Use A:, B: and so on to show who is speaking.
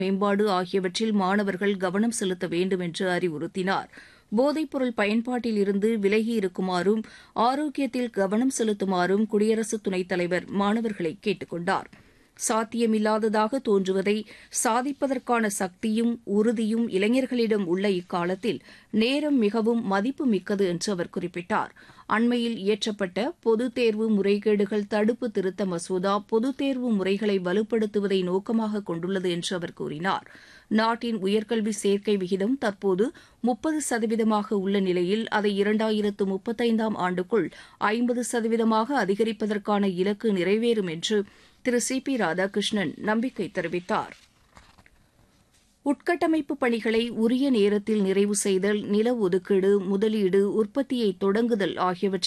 A: மேம்பாடு ஆகியவற்றில் மாணவர்கள் கவனம் செலுத்த வேண்டும் என்று அறிவுறுத்தினார் போதைப்பொருள் பயன்பாட்டில் இருந்து விலகி இருக்குமாறும் ஆரோக்கியத்தில் கவனம் செலுத்துமாறும் குடியரசு துணைத் தலைவர் மாணவர்களை கேட்டுக் கொண்டார் சாத்தியமில்லாததாக தோன்றுவதை சாதிப்பதற்கான சக்தியும் உறுதியும் இளைஞர்களிடம் உள்ள இக்காலத்தில் நேரம் மிகவும் மதிப்புமிக்கது என்று அவர் குறிப்பிட்டார் அண்மையில் இயற்றப்பட்ட பொதுத் தேர்வு முறைகேடுகள் தடுப்பு திருத்த மசோதா பொதுத் தேர்வு முறைகளை வலுப்படுத்துவதை நோக்கமாக கொண்டுள்ளது என்று அவர் கூறினார் நாட்டின் உயர்கல்வி சேர்க்கை விகிதம் தற்போது முப்பது சதவீதமாக உள்ள நிலையில் அதை இரண்டாயிரத்து முப்பத்தைந்தாம் ஆண்டுக்குள் ஐம்பது சதவீதமாக அதிகரிப்பதற்கான இலக்கு நிறைவேறும் என்று திரு சி பி ராதாகிருஷ்ணன் நம்பிக்கை தெரிவித்தார் உட்கட்டமைப்பு பணிகளை உரிய நேரத்தில் நிறைவு செய்தல் நில ஒதுக்கீடு முதலீடு உற்பத்தியை தொடங்குதல் ஆகியவற்றில்